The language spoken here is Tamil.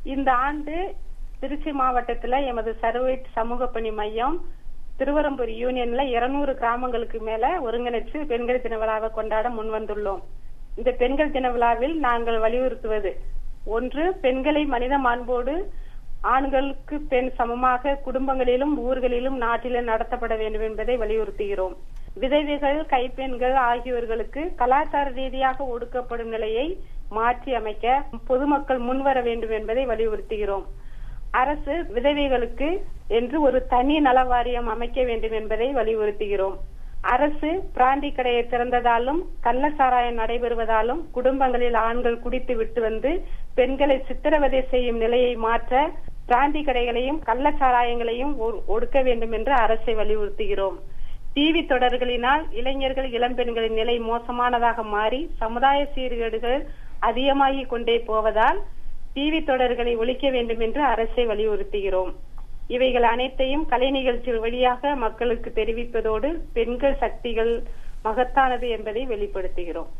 இந்த ஆண்டு திருச்சி மாவட்டத்துல எமது சர்வைட் சமூக பணி மையம் திருவரம்பூர் யூனியன்ல இருநூறு கிராமங்களுக்கு மேல ஒருங்கிணைச்சு பெண்கள் தின விழாவை கொண்டாட முன்வந்துள்ளோம் இந்த பெண்கள் தின விழாவில் நாங்கள் வலியுறுத்துவது ஒன்று பெண்களை மனித மாண்போடு ஆண்களுக்கு பெண் சமமாக குடும்பங்களிலும் ஊர்களிலும் நாட்டிலும் நடத்தப்பட வேண்டும் என்பதை வலியுறுத்துகிறோம் விதவைகள் கைப்பெண்கள் ஆகியோர்களுக்கு கலாச்சார ரீதியாக ஒடுக்கப்படும் நிலையை மாற்றி அமைக்க பொதுமக்கள் முன்வர வேண்டும் என்பதை வலியுறுத்துகிறோம் அரசு விதவைகளுக்கு என்று ஒரு தனி நல வாரியம் அமைக்க வேண்டும் என்பதை வலியுறுத்துகிறோம் அரசு பிராந்தி கடையை திறந்ததாலும் கள்ளச்சாராயம் நடைபெறுவதாலும் குடும்பங்களில் ஆண்கள் குடித்து விட்டு வந்து பெண்களை சித்திரவதை செய்யும் நிலையை மாற்ற பிராந்தி கடைகளையும் கள்ளச்சாராயங்களையும் ஒடுக்க வேண்டும் என்று அரசை வலியுறுத்துகிறோம் டிவி தொடர்களினால் இளைஞர்கள் இளம்பெண்களின் நிலை மோசமானதாக மாறி சமுதாய சீர்கேடுகள் அதிகமாகிக் கொண்டே போவதால் டிவி தொடர்களை ஒழிக்க வேண்டும் என்று அரசை வலியுறுத்துகிறோம் இவைகள் அனைத்தையும் கலை நிகழ்ச்சிகள் வழியாக மக்களுக்கு தெரிவிப்பதோடு பெண்கள் சக்திகள் மகத்தானது என்பதை வெளிப்படுத்துகிறோம்